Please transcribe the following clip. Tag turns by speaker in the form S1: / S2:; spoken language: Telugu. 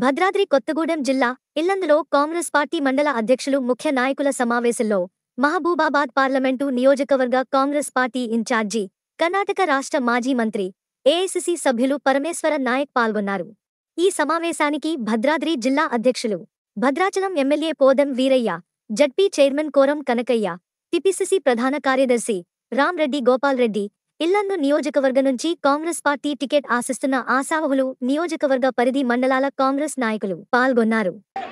S1: భద్రాద్రి కొత్తగూడెం జిల్లా ఇల్లందులో కాంగ్రెస్ పార్టీ మండల అధ్యక్షులు ముఖ్య నాయకుల సమావేశంలో మహబూబాబాద్ పార్లమెంటు నియోజకవర్గ కాంగ్రెస్ పార్టీ ఇన్ఛార్జి కర్ణాటక రాష్ట్ర మాజీ మంత్రి ఏఐసిసి సభ్యులు పరమేశ్వర నాయక్ పాల్గొన్నారు ఈ సమావేశానికి భద్రాద్రి జిల్లా అధ్యక్షులు Bhadrachalam MLA Podem Veeraiah ZP chairman Koram Kanakaiah TPCC ప్రధాన కార్యదర్శి రామ్రెడ్డి గోపాల్ రెడ్డి ఇల్లందు నియోజకవర్గ నుంచి కాంగ్రెస్ పార్టీ టికెట్ ఆశిస్తున్న ఆశావహులు నియోజకవర్గ పరిధి మండలాల కాంగ్రెస్ నాయకులు పాల్గొన్నారు